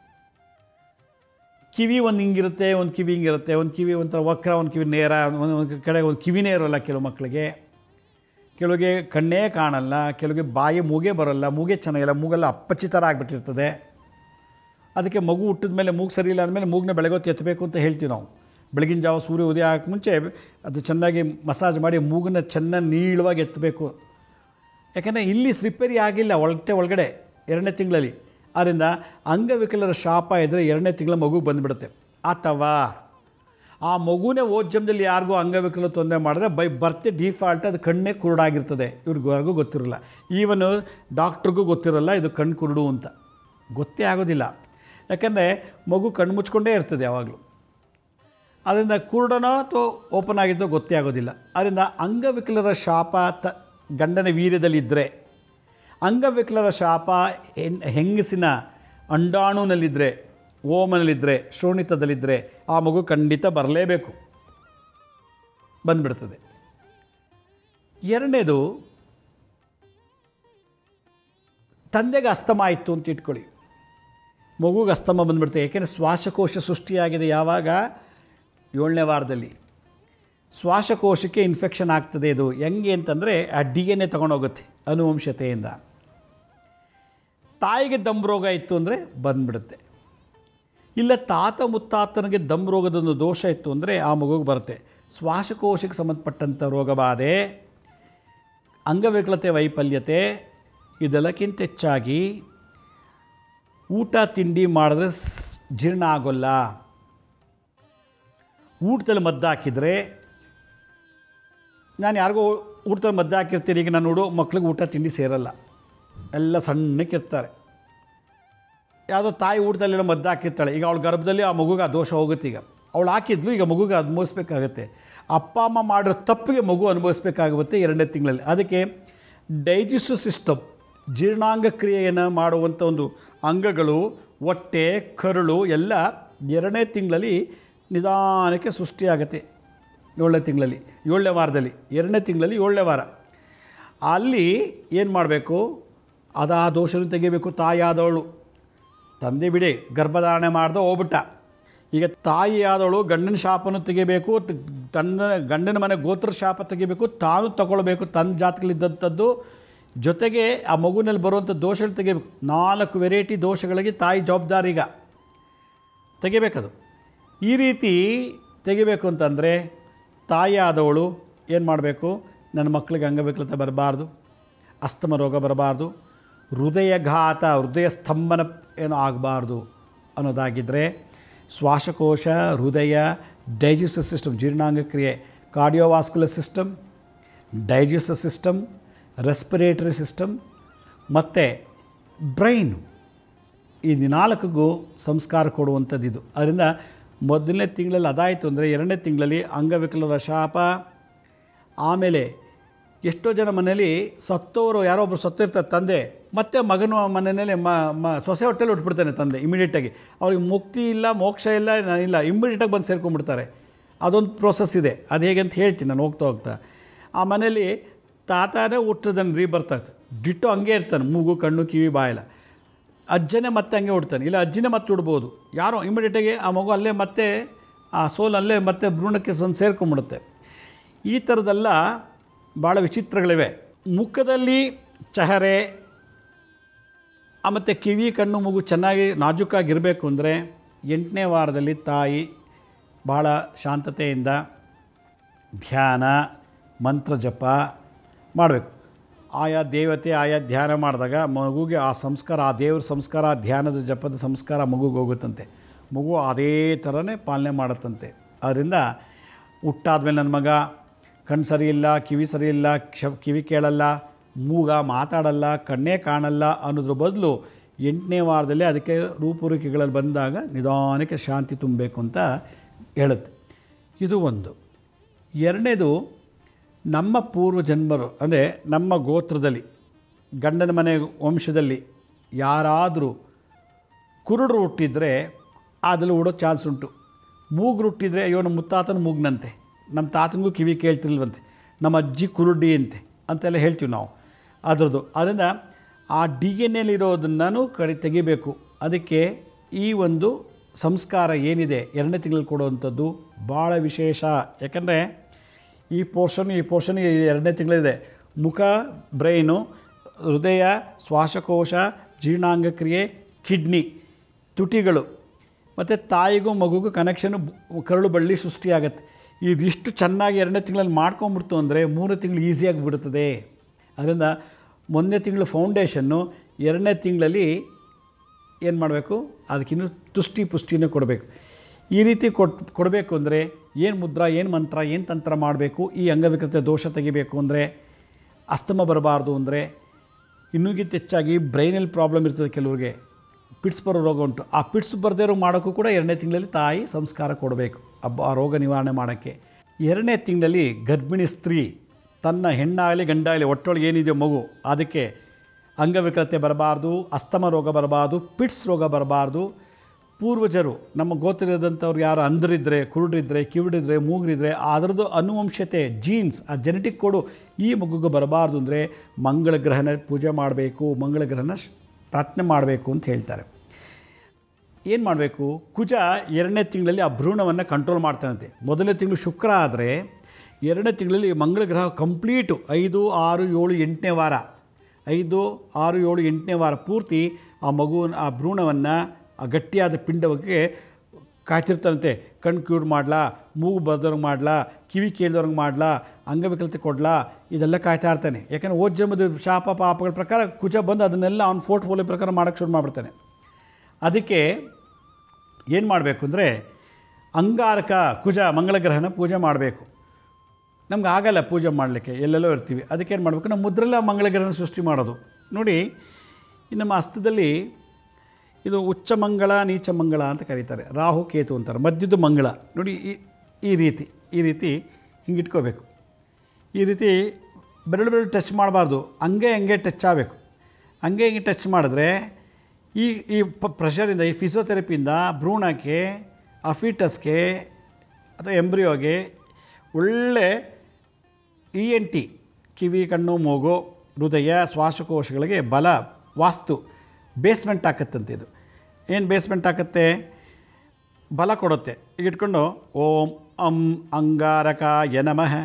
ಕಿವಿ ಒಂದು ಹಿಂಗಿರುತ್ತೆ ಒಂದು ಕಿವಿ ಹಿಂಗಿರುತ್ತೆ ಒಂದು ಕಿವಿ ಒಂಥರ ವಕ್ರ ಒಂದು ಕಿವಿ ನೇರ ಒಂದು ಒಂದು ಕಡೆ ಒಂದು ಕಿವಿನೇ ಇರೋಲ್ಲ ಕೆಲವು ಮಕ್ಕಳಿಗೆ ಕೆಲವಿಗೆ ಕಣ್ಣೇ ಕಾಣಲ್ಲ ಕೆಲವಿಗೆ ಬಾಯಿ ಮೂಗೇ ಬರೋಲ್ಲ ಮೂಗೇ ಚೆನ್ನಾಗಿಲ್ಲ ಮೂಗೆಲ್ಲ ಅಪ್ಪಚ್ಚಿ ಥರ ಆಗಿಬಿಟ್ಟಿರ್ತದೆ ಅದಕ್ಕೆ ಮಗು ಹುಟ್ಟಿದ ಮೇಲೆ ಮೂಗು ಸರಿ ಇಲ್ಲ ಅಂದಮೇಲೆ ಮೂಗನ್ನ ಬೆಳಗೊತ್ತು ಎತ್ತಬೇಕು ಅಂತ ಹೇಳ್ತೀವಿ ನಾವು ಬೆಳಗಿನ ಜಾವ ಸೂರ್ಯ ಉದಯ ಆಗಕ್ಕೆ ಮುಂಚೆ ಅದು ಚೆನ್ನಾಗಿ ಮಸಾಜ್ ಮಾಡಿ ಮೂಗನ್ನ ಚೆನ್ನಾಗಿ ನೀಳವಾಗಿ ಎತ್ತಬೇಕು ಯಾಕೆಂದರೆ ಇಲ್ಲಿ ರಿಪೇರಿ ಆಗಿಲ್ಲ ಹೊಟ್ಟೆ ಒಳಗಡೆ ಎರಡನೇ ತಿಂಗಳಲ್ಲಿ ಆದ್ದರಿಂದ ಅಂಗವಿಕಲರ ಶಾಪ ಇದ್ದರೆ ಎರಡನೇ ತಿಂಗಳ ಮಗು ಬಂದುಬಿಡುತ್ತೆ ಅಥವಾ ಆ ಮಗುನೇ ಓದ್ಜಮ್ದಲ್ಲಿ ಯಾರಿಗೂ ಅಂಗವಿಕಲ ತೊಂದರೆ ಮಾಡಿದ್ರೆ ಬೈ ಬರ್ತೆ ಡಿಫಾಲ್ಟ್ ಅದು ಕಣ್ಣೇ ಕುರುಡಾಗಿರ್ತದೆ ಇವ್ರಿಗೂ ಗೊತ್ತಿರಲ್ಲ ಈವನು ಡಾಕ್ಟ್ರಿಗೂ ಗೊತ್ತಿರಲ್ಲ ಇದು ಕಣ್ಣು ಕುರುಡು ಅಂತ ಗೊತ್ತೇ ಆಗೋದಿಲ್ಲ ಯಾಕಂದರೆ ಮಗು ಕಣ್ಣು ಮುಚ್ಕೊಂಡೇ ಇರ್ತದೆ ಯಾವಾಗಲೂ ಅದರಿಂದ ಕುರುಡನೋ ಅಥವಾ ಓಪನ್ ಆಗಿದ್ದೋ ಗೊತ್ತೇ ಆಗೋದಿಲ್ಲ ಅದರಿಂದ ಅಂಗವಿಕಲರ ಶಾಪ ತ ಗಂಡನ ವೀರ್ಯದಲ್ಲಿದ್ದರೆ ಅಂಗವಿಕಲರ ಶಾಪ ಹೆಣ್ ಹೆಂಗಸಿನ ಅಂಡಾಣುನಲ್ಲಿದ್ದರೆ ಓಮನಲ್ಲಿದ್ದರೆ ಶೋಣಿತದಲ್ಲಿದ್ದರೆ ಆ ಮಗು ಖಂಡಿತ ಬರಲೇಬೇಕು ಬಂದ್ಬಿಡ್ತದೆ ಎರಡನೇದು ತಂದೆಗೆ ಅಸ್ತಮ ಆಯಿತು ಅಂತ ಇಟ್ಕೊಳ್ಳಿ ಮಗುಗೆ ಅಸ್ತಮ ಬಂದ್ಬಿಡ್ತದೆ ಏಕೆಂದರೆ ಶ್ವಾಸಕೋಶ ಸೃಷ್ಟಿಯಾಗಿದೆ ಯಾವಾಗ ಏಳನೇ ವಾರದಲ್ಲಿ ಶ್ವಾಸಕೋಶಕ್ಕೆ ಇನ್ಫೆಕ್ಷನ್ ಆಗ್ತದೆ ಇದು ಹೆಂಗೆ ಅಂತಂದರೆ ಆ ಡಿ ಎನ್ ಎ ತೊಗೊಂಡೋಗುತ್ತೆ ಅನುವಂಶತೆಯಿಂದ ತಾಯಿಗೆ ದಮ್ ರೋಗ ಇತ್ತು ಅಂದರೆ ಬಂದ್ಬಿಡುತ್ತೆ ಇಲ್ಲ ತಾತ ಮುತ್ತಾತನಿಗೆ ದಮ್ ರೋಗದೊಂದು ದೋಷ ಇತ್ತು ಅಂದರೆ ಆ ಮಗುಗೆ ಬರುತ್ತೆ ಶ್ವಾಸಕೋಶಕ್ಕೆ ಸಂಬಂಧಪಟ್ಟಂಥ ರೋಗಬಾಧೆ ಅಂಗವಿಕಲತೆ ವೈಫಲ್ಯತೆ ಇದೆಲ್ಲಕ್ಕಿಂತ ಹೆಚ್ಚಾಗಿ ಊಟ ತಿಂಡಿ ಮಾಡಿದ್ರೆ ಸ್- ಜೀರ್ಣ ಆಗೋಲ್ಲ ಊಟದಲ್ಲಿ ಮದ್ದು ಹಾಕಿದರೆ ನಾನು ಯಾರಿಗೋ ಊಟದಲ್ಲಿ ಮದ್ದು ಹಾಕಿರ್ತೀನಿ ಈಗ ನಾನು ನೋಡು ಮಕ್ಳಿಗೆ ಊಟ ತಿಂಡಿ ಸೇರಲ್ಲ ಎಲ್ಲ ಸಣ್ಣಕ್ಕಿರ್ತಾರೆ ಯಾವುದೋ ತಾಯಿ ಊಟದಲ್ಲೆಲ್ಲ ಮದ್ದು ಹಾಕಿರ್ತಾಳೆ ಈಗ ಅವಳ ಗರ್ಭದಲ್ಲಿ ಆ ಮಗುಗೆ ಆ ದೋಷ ಹೋಗುತ್ತೆ ಈಗ ಅವಳು ಹಾಕಿದ್ಲು ಈಗ ಮಗುಗೆ ಅನುಭವಿಸ್ಬೇಕಾಗತ್ತೆ ಅಪ್ಪ ಅಮ್ಮ ಮಾಡಿರೋ ತಪ್ಪಿಗೆ ಮಗು ಅನುಭವಿಸ್ಬೇಕಾಗುತ್ತೆ ಎರಡನೇ ತಿಂಗಳಲ್ಲಿ ಅದಕ್ಕೆ ಡೈಜೆಸ್ಟಿವ್ ಸಿಸ್ಟಮ್ ಜೀರ್ಣಾಂಗ ಕ್ರಿಯೆಯನ್ನು ಮಾಡುವಂಥ ಒಂದು ಅಂಗಗಳು ಹೊಟ್ಟೆ ಕರುಳು ಎಲ್ಲ ಎರಡನೇ ತಿಂಗಳಲ್ಲಿ ನಿಧಾನಕ್ಕೆ ಸೃಷ್ಟಿಯಾಗತ್ತೆ ಏಳನೇ ತಿಂಗಳಲ್ಲಿ ಏಳನೇ ವಾರದಲ್ಲಿ ಎರಡನೇ ತಿಂಗಳಲ್ಲಿ ಏಳನೇ ವಾರ ಅಲ್ಲಿ ಏನು ಮಾಡಬೇಕು ಅದು ಆ ದೋಷನ ತೆಗಿಬೇಕು ತಾಯಿಯಾದವಳು ತಂದೆ ಬಿಡಿ ಗರ್ಭಧಾರಣೆ ಮಾಡ್ದೆ ಹೋಗ್ಬಿಟ್ಟ ಈಗ ತಾಯಿಯಾದವಳು ಗಂಡನ ಶಾಪನ್ನು ತೆಗಿಬೇಕು ತ- ತನ್ನ ಗಂಡನ ಮನೆ ಗೋತ್ರ ಶಾಪ ತೆಗಿಬೇಕು ತಾನು ತಗೊಳ್ಬೇಕು ತನ್ನ ಜಾತಕಲ್ಲಿದ್ದಂಥದ್ದು ಜೊತೆಗೆ ಆ ಮಗುನಲ್ಲಿ ಬರುವಂಥ ದೋಷಗಳು ತೆಗಿಬೇಕು ನಾಲ್ಕು ವೆರೈಟಿ ದೋಷಗಳಿಗೆ ತಾಯಿ ಜವಾಬ್ದಾರಿ ಈಗ ತೆಗಿಬೇಕದು ಈ ರೀತಿ ತೆಗಿಬೇಕು ಅಂತಂದರೆ ತಾಯಿಯಾದವಳು ಏನು ಮಾಡಬೇಕು ನನ್ನ ಮಕ್ಕಳಿಗೆ ಅಂಗವಿಕಲತೆ ಬರಬಾರ್ದು ಅಸ್ತಮ ರೋಗ ಬರಬಾರ್ದು ಹೃದಯಘಾತ ಹೃದಯ ಸ್ತಂಭನ ಏನು ಆಗಬಾರ್ದು ಅನ್ನೋದಾಗಿದ್ದರೆ ಶ್ವಾಸಕೋಶ ಹೃದಯ ಡೈಜೆಸ್ಟಿವ್ ಸಿಸ್ಟಮ್ ಜೀರ್ಣಾಂಗ ಕ್ರಿಯೆ cardiovascular system digestive system respiratory system ಮತ್ತು ಬ್ರೈನು ಈ ನಾಲ್ಕಿಗೂ ಸಂಸ್ಕಾರ ಕೊಡುವಂಥದ್ದು ಇದು ಅದರಿಂದ ಮೊದಲನೇ ತಿಂಗಳಲ್ಲಿ ಅದಾಯಿತು ಅಂದರೆ ಎರಡನೇ ತಿಂಗಳಲ್ಲಿ ಅಂಗವಿಕಲರ ಶಾಪ ಆಮೇಲೆ ಎಷ್ಟೋ ಜನ ಮನೇಲಿ ಸತ್ತವರು ಯಾರೋ ಒಬ್ಬರು ಸತ್ತಿರ್ತಾರೆ ತಂದೆ ಮತ್ತೆ ಮಗನ ಮನೆಯಲ್ಲಿ ಮ ಮ ಸೊಸೆ ಹೊಟ್ಟೆಲಿ ಉಟ್ಬಿಡ್ತಾನೆ ತಂದೆ ಇಮಿಡಿಯೇಟಾಗಿ ಅವ್ರಿಗೆ ಮುಕ್ತಿ ಇಲ್ಲ ಮೋಕ್ಷ ಇಲ್ಲ ನ- ಇಲ್ಲ ಇಮಿಡಿಯೇಟಾಗಿ ಬಂದು ಸೇರ್ಕೊಂಡ್ಬಿಡ್ತಾರೆ ಅದೊಂದು ಪ್ರೋಸೆಸ್ ಇದೆ ಅದು ಹೇಗೆ ಅಂತ ಹೇಳ್ತೀನಿ ನಾನು ಹೋಗ್ತಾ ಹೋಗ್ತಾ ಆ ಮನೇಲಿ ತಾತನೇ ಹುಟ್ಟದನ್ನು ರೀ ಬರ್ತಾಯಿತ್ತು ಡಿಟ್ಟು ಹಂಗೆ ಇರ್ತಾನೆ ಮೂಗು ಕಣ್ಣು ಕಿವಿ ಬಾಯಲ್ಲ ಅಜ್ಜನೇ ಮತ್ತೆ ಹಂಗೆ ಹುಡ್ತಾನೆ ಇಲ್ಲ ಅಜ್ಜಿನೇ ಮತ್ತೆ ಉಡ್ಬೋದು ಯಾರೋ ಇಮಿಡಿಯೇಟಾಗಿ ಆ ಮಗು ಅಲ್ಲೇ ಮತ್ತೆ ಆ ಸೋಲ್ ಅಲ್ಲೇ ಮತ್ತೆ ಭ್ರೂಣಕ್ಕೆ ಒಂದು ಸೇರ್ಕೊಂಡ್ಬಿಡುತ್ತೆ ಈ ಥರದ್ದೆಲ್ಲ ಭಾಳ ವಿಚಿತ್ರಗಳಿವೆ ಮುಖದಲ್ಲಿ ಚಹರೆ ಮತ್ತು ಕಿವಿ ಕಣ್ಣು ಮಗು ಚೆನ್ನಾಗಿ ನಾಜೂಕಾಗಿರಬೇಕು ಅಂದರೆ ಎಂಟನೇ ವಾರದಲ್ಲಿ ತಾಯಿ ಭಾಳ ಶಾಂತತೆಯಿಂದ ಧ್ಯಾನ ಮಂತ್ರ ಜಪ ಮಾಡಬೇಕು ಆಯಾ ದೇವತೆ ಆಯಾ ಧ್ಯಾನ ಮಾಡಿದಾಗ ಮಗುಗೆ ಆ ಸಂಸ್ಕಾರ ಆ ದೇವ್ರ ಸಂಸ್ಕಾರ ಆ ಧ್ಯಾನದ ಜಪದ ಸಂಸ್ಕಾರ ಮಗುಗೆ ಹೋಗುತ್ತಂತೆ ಮಗು ಅದೇ ಥರನೇ ಪಾಲನೆ ಮಾಡುತ್ತಂತೆ ಅದರಿಂದ ಹುಟ್ಟಾದ್ಮೇಲೆ ನನ್ನ ಮಗ ಕಣ್ಣು ಸರಿ ಇಲ್ಲ ಕಿವಿ ಸರಿ ಇಲ್ಲ ಕ್ಷ ಕಿವಿ ಕೇಳಲ್ಲ ಮೂಗ ಮಾತಾಡಲ್ಲ ಕಣ್ಣೇ ಕಾಣಲ್ಲ ಅನ್ನೋದ್ರ ಬದಲು ಎಂಟನೇ ವಾರದಲ್ಲಿ ಅದಕ್ಕೆ ರೂಪುರೇಖೆಗಳಲ್ಲಿ ಬಂದಾಗ ನಿಧಾನಕ್ಕೆ ಶಾಂತಿ ತುಂಬಬೇಕು ಅಂತ ಹೇಳುತ್ತೆ ಇದು ಒಂದು ಎರಡನೇದು ನಮ್ಮ ಪೂರ್ವ ಜನ್ಮರು ಅಂದರೆ ನಮ್ಮ ಗೋತ್ರದಲ್ಲಿ ಗಂಡನ ಮನೆ ವಂಶದಲ್ಲಿ ಯಾರಾದರೂ ಕುರುಡರು ಹುಟ್ಟಿದರೆ ಅದ್ರಲ್ಲಿ ಉಡೋ ಚಾನ್ಸ್ ಉಂಟು ಮೂಗು ಹುಟ್ಟಿದರೆ ಅಯ್ಯೋ ನಮ್ಮ ಮುತ್ತಾತನ ಮೂಗ್ನಂತೆ ನಮ್ಮ ತಾತನಿಗೂ ಕಿವಿ ಕೇಳ್ತಿರ್ಲ್ವಂತೆ ನಮ್ಮ ಅಜ್ಜಿ ಕುರುಡಿ ಅಂತೆ ಅಂತೆಲ್ಲ ಹೇಳ್ತೀವಿ ನಾವು ಅದರದ್ದು ಅದರಿಂದ ಆ ಡಿ ಎನ್ ಎಲ್ಲಿರೋದನ್ನು ಕಡೆ ತೆಗಿಬೇಕು ಅದಕ್ಕೆ ಈ ಒಂದು ಸಂಸ್ಕಾರ ಏನಿದೆ ಎರಡನೇ ತಿಂಗಳಲ್ಲಿ ಕೊಡುವಂಥದ್ದು ಭಾಳ ವಿಶೇಷ ಯಾಕಂದರೆ ಈ ಪೋರ್ಷನ್ ಈ ಪೋರ್ಷನ್ ಎರಡನೇ ತಿಂಗಳಿದೆ ಮುಖ ಬ್ರೈನು ಹೃದಯ ಶ್ವಾಸಕೋಶ ಜೀರ್ಣಾಂಗ ಕ್ರಿಯೆ ಕಿಡ್ನಿ ತುಟಿಗಳು ಮತ್ತು ತಾಯಿಗೂ ಮಗುಗೂ ಕನೆಕ್ಷನ್ ಕರಳು ಬಳ್ಳಿ ಸೃಷ್ಟಿಯಾಗತ್ತೆ ಇದಿಷ್ಟು ಚೆನ್ನಾಗಿ ಎರಡನೇ ತಿಂಗಳಲ್ಲಿ ಮಾಡ್ಕೊಂಬಿಡ್ತು ಅಂದರೆ ಮೂರನೇ ತಿಂಗಳು ಈಸಿಯಾಗಿ ಬಿಡುತ್ತದೆ ಅದರಿಂದ ಮೊದಲನೇ ತಿಂಗಳು ಫೌಂಡೇಶನ್ನು ಎರಡನೇ ತಿಂಗಳಲ್ಲಿ ಏನು ಮಾಡಬೇಕು ಅದಕ್ಕಿನ್ನೂ ತುಷ್ಟಿ ಪುಷ್ಟಿನೂ ಕೊಡಬೇಕು ಈ ರೀತಿ ಕೊಟ್ ಕೊಡಬೇಕು ಅಂದರೆ ಏನು ಮುದ್ರಾ ಏನು ಮಂತ್ರ ಏನು ತಂತ್ರ ಮಾಡಬೇಕು ಈ ಅಂಗವಿಕಲತೆ ದೋಷ ತೆಗಿಬೇಕು ಅಂದರೆ ಅಸ್ತಮ ಬರಬಾರ್ದು ಅಂದರೆ ಇನ್ನೂಗಿಂತ ಹೆಚ್ಚಾಗಿ ಬ್ರೈನಲ್ಲಿ ಪ್ರಾಬ್ಲಮ್ ಇರ್ತದೆ ಕೆಲವ್ರಿಗೆ ಪಿಟ್ಸ್ ಬರೋ ರೋಗ ಉಂಟು ಆ ಪಿಟ್ಸ್ ಬರದೇ ಇರೋ ಮಾಡೋಕ್ಕೂ ಕೂಡ ಎರಡನೇ ತಿಂಗಳಲ್ಲಿ ತಾಯಿ ಸಂಸ್ಕಾರ ಕೊಡಬೇಕು ಹಬ್ಬ ಆ ರೋಗ ನಿವಾರಣೆ ಮಾಡೋಕ್ಕೆ ಎರಡನೇ ತಿಂಗಳಲ್ಲಿ ಗರ್ಭಿಣಿ ಸ್ತ್ರೀ ತನ್ನ ಹೆಣ್ಣಾಗಲಿ ಗಂಡಾಗಲಿ ಒಟ್ಟೊಳಗೆ ಏನಿದೆಯೋ ಮಗು ಅದಕ್ಕೆ ಅಂಗವಿಕಲತೆ ಬರಬಾರ್ದು ಅಸ್ತಮ ರೋಗ ಬರಬಾರ್ದು ಪಿಟ್ಸ್ ರೋಗ ಬರಬಾರ್ದು ಪೂರ್ವಜರು ನಮ್ಮ ಗೋತ್ರದಂಥವ್ರು ಯಾರು ಅಂಧರಿದ್ದರೆ ಕುರುಡ್ರಿದ್ರೆ ಕಿವಿಡಿದ್ರೆ ಮೂಗರಿದ್ರೆ ಅದರದ್ದು ಅನುವಂಶತೆ ಜೀನ್ಸ್ ಆ ಜೆನೆಟಿಕ್ ಕೋಡು ಈ ಮಗುಗೆ ಬರಬಾರ್ದು ಅಂದರೆ ಮಂಗಳ ಗ್ರಹನ ಪೂಜೆ ಮಾಡಬೇಕು ಮಂಗಳ ಗ್ರಹನ ಶ್- ಪ್ರಾರ್ಥನೆ ಮಾಡಬೇಕು ಅಂತ ಹೇಳ್ತಾರೆ ಏನು ಮಾಡಬೇಕು ಕುಜ ಎರಡನೇ ತಿಂಗಳಲ್ಲಿ ಆ ಭ್ರೂಣವನ್ನು ಕಂಟ್ರೋಲ್ ಮಾಡ್ತಾನಂತೆ ಮೊದಲನೇ ತಿಂಗಳು ಶುಕ್ರ ಆದರೆ ಎರಡನೇ ತಿಂಗಳಲ್ಲಿ ಮಂಗಳ ಗ್ರಹ ಕಂಪ್ಲೀಟು ಐದು ಆರು ಏಳು ಎಂಟನೇ ವಾರ ಐದು ಆರು ಏಳು ಎಂಟನೇ ವಾರ ಪೂರ್ತಿ ಆ ಮಗುವನ್ನ ಆ ಭ್ರೂಣವನ್ನು ಆ ಗಟ್ಟಿಯಾದ ಪಿಂಡಕ್ಕೆ ಕಾಯ್ತಿರ್ತಾನಂತೆ ಕಣ್ಣು ಕ್ಯೂರ್ ಮಾಡಲಾ ಮೂಗು ಬರ್ದವ್ರಿಗೆ ಮಾಡಲಾ ಕಿವಿ ಕೇಳಿದವ್ರಿಗೆ ಮಾಡಲಾ ಅಂಗವಿಕಲತೆ ಕೊಡಲಾ ಇದೆಲ್ಲ ಕಾಯ್ತಾ ಇರ್ತಾನೆ ಯಾಕಂದರೆ ಓದ್ ಜನ್ಮದ ಶಾಪ ಪಾಪಗಳ ಪ್ರಕಾರ ಕುಜ ಬಂದು ಅದನ್ನೆಲ್ಲ ಅವ್ನ ಫೋರ್ಟ್ಫೋಲಿಯೋ ಪ್ರಕಾರ ಮಾಡೋಕ್ಕೆ ಶುರು ಮಾಡಿಬಿಡ್ತಾನೆ ಅದಕ್ಕೆ ಏನು ಮಾಡಬೇಕು ಅಂದರೆ ಅಂಗಾರಕ ಕುಜ ಮಂಗಳ ಗ್ರಹನ ಪೂಜೆ ಮಾಡಬೇಕು ನಮ್ಗೆ ಆಗಲ್ಲ ಪೂಜೆ ಮಾಡಲಿಕ್ಕೆ ಎಲ್ಲೆಲ್ಲೋ ಇರ್ತೀವಿ ಅದಕ್ಕೆ ಏನು ಮಾಡಬೇಕು ನಮ್ಮ ಮುದ್ರೆಲ್ಲ ಮಂಗಳ ಗ್ರಹನ ಸೃಷ್ಟಿ ಮಾಡೋದು ನೋಡಿ ಈ ನಮ್ಮ ಹಸ್ತದಲ್ಲಿ ಇದು ಉಚ್ಚ ಮಂಗಳ ನೀಚ ಮಂಗಳ ಅಂತ ಕರೀತಾರೆ ರಾಹು ಕೇತು ಅಂತಾರೆ ಮಧ್ಯದ್ದು ಮಂಗಳ ನೋಡಿ ಈ ಈ ರೀತಿ ಈ ರೀತಿ ಹಿಂಗೆ ಇಟ್ಕೋಬೇಕು ಈ ರೀತಿ ಬೆರಳು ಬೆರಳು ಟಚ್ ಮಾಡಬಾರ್ದು ಹಂಗೆ ಹಂಗೆ ಟಚ್ ಆಗಬೇಕು ಹಂಗೆ ಹಿಂಗೆ ಟಚ್ ಮಾಡಿದ್ರೆ ಈ ಈ ಪ ಪ್ರೆಷರಿಂದ ಈ ಫಿಸಿಯೋಥೆರಪಿಯಿಂದ ಭ್ರೂಣಕ್ಕೆ ಆ ಫೀಟಸ್ಗೆ ಅಥವಾ ಎಂಬ್ರಿಯೋಗೆ ಒಳ್ಳೆ ಇ ಎನ್ ಟಿ ಕಿವಿ ಕಣ್ಣು ಮೂಗು ಹೃದಯ ಶ್ವಾಸಕೋಶಗಳಿಗೆ ಬಲ ವಾಸ್ತು ಬೇಸ್ಮೆಂಟ್ ಹಾಕತ್ತಂತೆ ಇದು ಏನು ಬೇಸ್ಮೆಂಟ್ ಹಾಕತ್ತೆ ಬಲ ಕೊಡುತ್ತೆ ಈಗ ಇಟ್ಕೊಂಡು ಓಂ ಅಂ ಅಂಗಾರಕಾಯ ನಮಃ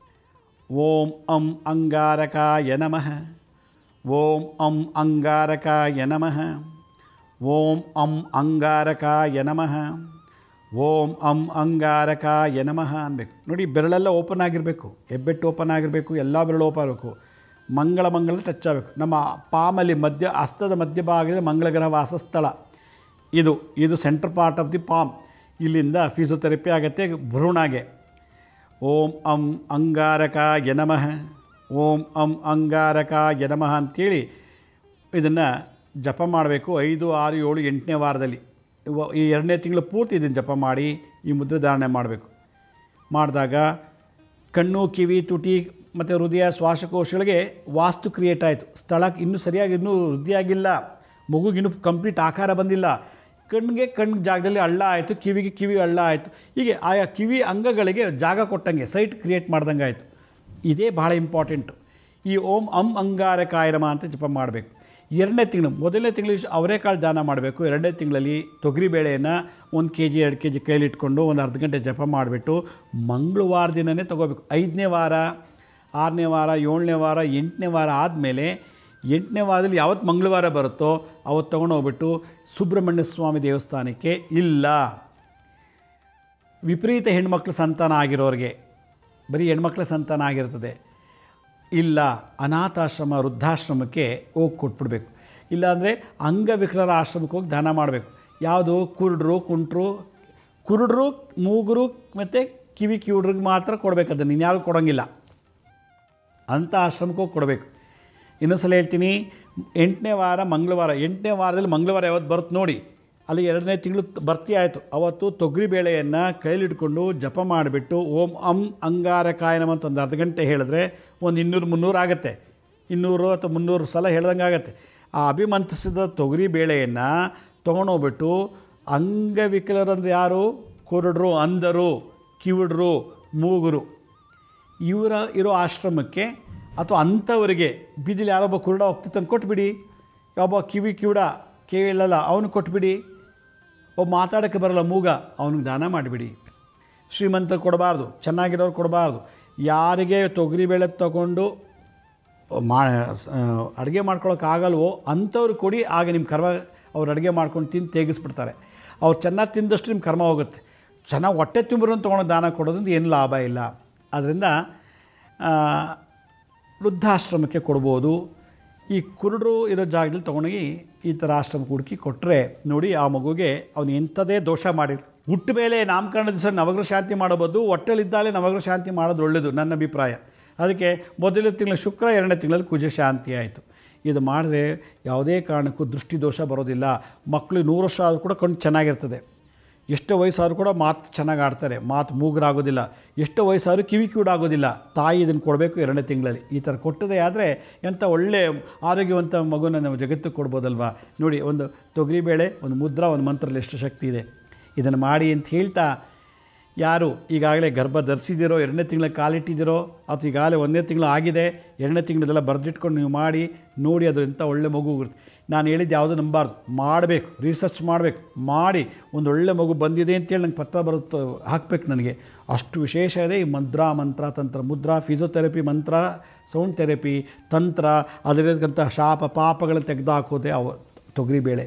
ಓಂ ಅಂ ಅಂಗಾರಕಾಯ ನಮಃ ಓಂ ಅಂ ಅಂಗಾರಕಾಯ ನಮಃ ಓಂ ಅಂ ಅಂಗಾರಕಾಯ ನಮಃ ಓಂ ಅಂ ಅಂಗಾರಕಾಯ ನಮಃ ಅನ್ಬೇಕು ನೋಡಿ ಬೆರಳೆಲ್ಲ ಓಪನ್ ಆಗಿರಬೇಕು ಹೆಬ್ಬೆಟ್ಟು ಓಪನ್ ಆಗಿರಬೇಕು ಎಲ್ಲ ಬೆರಳು ಓಪನ್ ಆಗಬೇಕು ಮಂಗಳ ಮಂಗಳ ಟಚ್ ಆಗಬೇಕು ನಮ್ಮ ಪಾಮಲ್ಲಿ ಮಧ್ಯ ಹಸ್ತದ ಮಧ್ಯಭಾಗದಲ್ಲಿ ಮಂಗಳ ಗ್ರಹ ವಾಸಸ್ಥಳ ಇದು ಇದು centre part of the palm ಇಲ್ಲಿಂದ ಫಿಸಿಯೋಥೆರಪಿ ಆಗುತ್ತೆ ಭ್ರೂಣಾಗೆ ಓಂ ಅಂ ಅಂಗಾರಕಾಯ ನಮಃ ಓಂ ಅಂ ಅಂಗಾರಕಾಯ ನಮಃ ಅಂತೇಳಿ ಇದನ್ನು ಜಪ ಮಾಡಬೇಕು ಐದು ಆರು ಏಳು ಎಂಟನೇ ವಾರದಲ್ಲಿ ಇವ- ಈ ಎರಡನೇ ತಿಂಗಳು ಪೂರ್ತಿ ಇದನ್ನು ಜಪ ಮಾಡಿ ಈ ಮುದ್ರೆ ಧಾರಣೆ ಮಾಡಬೇಕು ಮಾಡಿದಾಗ ಕಣ್ಣು ಕಿವಿ ತುಟಿ ಮತ್ತು ಹೃದಯ ಶ್ವಾಸಕೋಶಗಳಿಗೆ ವಾಸ್ತು ಕ್ರಿಯೇಟ್ ಆಯಿತು ಸ್ಥಳ ಇನ್ನೂ ಸರಿಯಾಗಿ ಇನ್ನೂ ವೃದ್ಧಿಯಾಗಿಲ್ಲ ಮಗುಗೆ ಇನ್ನೂ ಕಂಪ್ಲೀಟ್ ಆಕಾರ ಬಂದಿಲ್ಲ ಕಣ್ಣಿಗೆ ಕಣ್ಣು ಜಾಗದಲ್ಲಿ ಹಳ್ಳ ಆಯಿತು ಕಿವಿಗೆ ಕಿವಿ ಹಳ್ಳ ಆಯಿತು ಹೀಗೆ ಆಯಾ ಕಿವಿ ಅಂಗಗಳಿಗೆ ಜಾಗ ಕೊಟ್ಟಂಗೆ ಸೈಟ್ ಕ್ರಿಯೇಟ್ ಮಾಡ್ದಂಗೆ ಆಯಿತು ಇದೇ ಭಾಳ ಇಂಪಾರ್ಟೆಂಟು ಈ ಓಂ ಅಂ ಅಂಗಾರಕಾಯ ನಮಃ ಅಂತ ಜಪ ಮಾಡಬೇಕು ಎರಡನೇ ತಿಂಗಳು ಮೊದಲನೇ ತಿಂಗಳು ಅವರೆಕಾಳು ದಾನ ಮಾಡಬೇಕು ಎರಡನೇ ತಿಂಗಳಲ್ಲಿ ತೊಗರಿಬೇಳೆಯನ್ನು ಒಂದು ಕೆ ಜಿ ಎರಡು ಕೆ ಜಿ ಕೈಲಿ ಇಟ್ಕೊಂಡು ಒಂದು ಅರ್ಧ ಗಂಟೆ ಜಪ ಮಾಡಿಬಿಟ್ಟು ಮಂಗಳವಾರ ದಿನವೇ ತೊಗೋಬೇಕು ಐದನೇ ವಾರ ಆರನೇ ವಾರ ಏಳನೇ ವಾರ ಎಂಟನೇ ವಾರ ಆದಮೇಲೆ ಎಂಟನೇ ವಾರದಲ್ಲಿ ಯಾವತ್ತು ಮಂಗಳವಾರ ಬರುತ್ತೋ ಅವತ್ತು ತೊಗೊಂಡು ಹೋಗ್ಬಿಟ್ಟು ಸುಬ್ರಹ್ಮಣ್ಯ ಸ್ವಾಮಿ ದೇವಸ್ಥಾನಕ್ಕೆ ಇಲ್ಲ ವಿಪರೀತ ಹೆಣ್ಮಕ್ಳು ಸಂತಾನ ಆಗಿರೋರಿಗೆ ಬರೀ ಹೆಣ್ಮಕ್ಳ ಸಂತಾನ ಆಗಿರ್ತದೆ ಇಲ್ಲ ಅನಾಥಾಶ್ರಮ ವೃದ್ಧಾಶ್ರಮಕ್ಕೆ ಹೋಗಿ ಕೊಟ್ಬಿಡ್ಬೇಕು ಇಲ್ಲಾಂದರೆ ಅಂಗವಿಕಲರ ಆಶ್ರಮಕ್ಕೆ ಹೋಗಿ ದಾನ ಮಾಡಬೇಕು ಯಾವುದು ಕುರುಡ್ರು ಕುಂಟ್ರು ಕುರುಡ್ರು ಮೂಗರು ಮತ್ತು ಕಿವಿ ಕಿವುಡ್ರಿಗೆ ಮಾತ್ರ ಕೊಡಬೇಕು ಅದನ್ನು ಇನ್ಯಾರು ಕೊಡೋಂಗಿಲ್ಲ ಅಂಥ ಆಶ್ರಮಕ್ಕೆ ಹೋಗಿ ಕೊಡಬೇಕು ಇನ್ನೊಂದ್ಸಲ ಹೇಳ್ತೀನಿ ಎಂಟನೇ ವಾರ ಮಂಗಳವಾರ ಎಂಟನೇ ವಾರದಲ್ಲಿ ಮಂಗಳವಾರ ಯಾವತ್ತು ಬರುತ್ತೆ ನೋಡಿ ಅಲ್ಲಿ ಎರಡನೇ ತಿಂಗಳು ಭರ್ತಿ ಆಯಿತು ಅವತ್ತು ತೊಗರಿ ಬೇಳೆಯನ್ನು ಕೈಲಿಟ್ಕೊಂಡು ಜಪ ಮಾಡಿಬಿಟ್ಟು ಓಂ ಅಂ ಅಂಗಾರಕಾಯ ನಮಃ ಅಂತ ಒಂದು ಅರ್ಧ ಗಂಟೆ ಹೇಳಿದ್ರೆ ಒಂದು ಇನ್ನೂರು ಮುನ್ನೂರು ಆಗುತ್ತೆ ಇನ್ನೂರು ಅಥವಾ ಮುನ್ನೂರು ಸಲ ಹೇಳ್ದಂಗೆ ಆಗುತ್ತೆ ಆ ಅಭಿಮಂತ್ರಿಸಿದ ತೊಗರಿ ಬೇಳೆಯನ್ನು ತೊಗೊಂಡೋಗ್ಬಿಟ್ಟು ಅಂಗವಿಕಲರಂದ್ರೆ ಯಾರು ಕುರುಡ್ರು ಅಂಧರು ಕಿವುಡ್ರು ಮೂಗರು ಇವರ ಇರೋ ಆಶ್ರಮಕ್ಕೆ ಅಥವಾ ಅಂಥವರಿಗೆ ಬೀದಿಲಿ ಯಾರೊಬ್ಬ ಕುರುಡ ಹೋಗ್ತಿತ್ತಾನೆ ಕೊಟ್ಬಿಡಿ ಯಾವೊಬ್ಬ ಕಿವಿ ಕಿವುಡ ಕೇಳಲ್ಲ ಅವನು ಕೊಟ್ಬಿಡಿ ಒಬ್ಬ ಮಾತಾಡೋಕ್ಕೆ ಬರಲ್ಲ ಮೂಗ ಅವನಿಗೆ ದಾನ ಮಾಡಿಬಿಡಿ ಶ್ರೀಮಂತರು ಕೊಡಬಾರ್ದು ಚೆನ್ನಾಗಿರೋರು ಕೊಡಬಾರ್ದು ಯಾರಿಗೆ ತೊಗರಿಬೇಳೆ ತಗೊಂಡು ಮಾ ಅಡುಗೆ ಮಾಡ್ಕೊಳಕ್ಕಾಗಲ್ವೋ ಅಂಥವ್ರು ಕೊಡಿ ಆಗ ನಿಮ್ಮ ಕರ್ಮ ಅವ್ರು ಅಡುಗೆ ಮಾಡ್ಕೊಂಡು ತಿಂದು ತೇಗಿಸ್ಬಿಡ್ತಾರೆ ಅವ್ರು ಚೆನ್ನಾಗಿ ತಿಂದಷ್ಟು ನಿಮ್ಮ ಕರ್ಮ ಹೋಗುತ್ತೆ ಚೆನ್ನಾಗಿ ಹೊಟ್ಟೆ ತುಂಬಿರೋನು ತೊಗೊಂಡು ದಾನ ಕೊಡೋದ್ರಿಂದ ಏನು ಲಾಭ ಇಲ್ಲ ಆದ್ದರಿಂದ ಆ, ವೃದ್ಧಾಶ್ರಮಕ್ಕೆ ಕೊಡ್ಬೋದು ಈ ಕುರುಡರು ಇರೋ ಜಾಗದಲ್ಲಿ ತೊಗೊಂಡೋಗಿ ಈ ಥರ ಆಶ್ರಮಕ್ಕೆ ಹುಡುಕಿ ಕೊಟ್ಟರೆ ನೋಡಿ ಆ ಮಗುಗೆ ಅವನು ಎಂಥದೇ ದೋಷ ಮಾಡಿ ಹುಟ್ಟ ಮೇಲೆ ನಾಮಕರಣ ದಿವಸ ನವಗ್ರಹ ಶಾಂತಿ ಮಾಡೋ ಬದಲು ಹೊಟ್ಟೆಲಿದ್ದಾಗಲೇ ನವಗ್ರಹ ಶಾಂತಿ ಮಾಡೋದು ಒಳ್ಳೆಯದು ನನ್ನ ಅಭಿಪ್ರಾಯ ಅದಕ್ಕೆ ಮೊದಲ ತಿಂಗಳ ಶುಕ್ರ ಎರಡನೇ ತಿಂಗಳಲ್ಲಿ ಕುಜ ಶಾಂತಿ ಆಯಿತು ಇದು ಮಾಡಿದ್ರೆ ಯಾವುದೇ ಕಾರಣಕ್ಕೂ ದೃಷ್ಟಿ ದೋಷ ಬರೋದಿಲ್ಲ ಮಕ್ಕಳು ನೂರು ವರ್ಷ ಆದರೂ ಕೂಡ ಕಣ್ಣು ಚೆನ್ನಾಗಿರ್ತದೆ ಎಷ್ಟು ವಯಸ್ಸಾದ್ರೂ ಕೂಡ ಮಾತು ಚೆನ್ನಾಗಿ ಆಡ್ತಾರೆ ಮಾತು ಮೂಗರಾಗೋದಿಲ್ಲ ಎಷ್ಟು ವಯಸ್ಸಾದ್ರೂ ಕಿವಿ ಕಿವಿಡಾಗೋದಿಲ್ಲ ತಾಯಿ ಇದನ್ನು ಕೊಡಬೇಕು ಎರಡನೇ ತಿಂಗಳಲ್ಲಿ ಈ ಥರ ಕೊಟ್ಟದೇ ಆದರೆ ಎಂಥ ಒಳ್ಳೆ ಆರೋಗ್ಯವಂತ ಮಗುನ ನಾವು ಜಗತ್ತಿಗೆ ಕೊಡ್ಬೋದಲ್ವಾ ನೋಡಿ ಒಂದು ತೊಗರಿಬೇಳೆ ಒಂದು ಮುದ್ರಾ ಒಂದು ಮಂತ್ರದಲ್ಲಿ ಎಷ್ಟು ಶಕ್ತಿ ಇದೆ ಇದನ್ನು ಮಾಡಿ ಅಂತ ಹೇಳ್ತಾ ಯಾರು ಈಗಾಗಲೇ ಗರ್ಭ ಧರಿಸಿದಿರೋ ಎರಡನೇ ತಿಂಗಳ ಕಾಲಿಟ್ಟಿದ್ದೀರೋ ಅಥವಾ ಈಗಾಗಲೇ ಒಂದನೇ ತಿಂಗಳು ಆಗಿದೆ ಎರಡನೇ ತಿಂಗಳದೆಲ್ಲ ಬರೆದಿಟ್ಕೊಂಡು ನೀವು ಮಾಡಿ ನೋಡಿ ಅದು ಎಂಥ ಒಳ್ಳೆ ಮಗು ಇರುತ್ತೆ ನಾನು ಹೇಳಿದ್ದು ಯಾವುದೂ ನಂಬಾರ್ದು ಮಾಡಬೇಕು ರಿಸರ್ಚ್ ಮಾಡಬೇಕು ಮಾಡಿ ಒಂದು ಒಳ್ಳೆ ಮಗು ಬಂದಿದೆ ಅಂತೇಳಿ ನಂಗೆ ಪತ್ರ ಬರುತ್ತೋ ಹಾಕಬೇಕು ನನಗೆ ಅಷ್ಟು ವಿಶೇಷ ಇದೆ ಈ ಮುದ್ರಾ ಮಂತ್ರ ತಂತ್ರ ಮುದ್ರಾ ಫಿಸಿಯೋಥೆರಪಿ ಮಂತ್ರ ಸೌಂಡ್ ಥೆರಪಿ ತಂತ್ರ ಅದರಕ್ಕಂಥ ಶಾಪ ಪಾಪಗಳನ್ನು ತೆಗೆದುಹಾಕೋದೆ ಅವ ತೊಗರಿಬೇಳೆ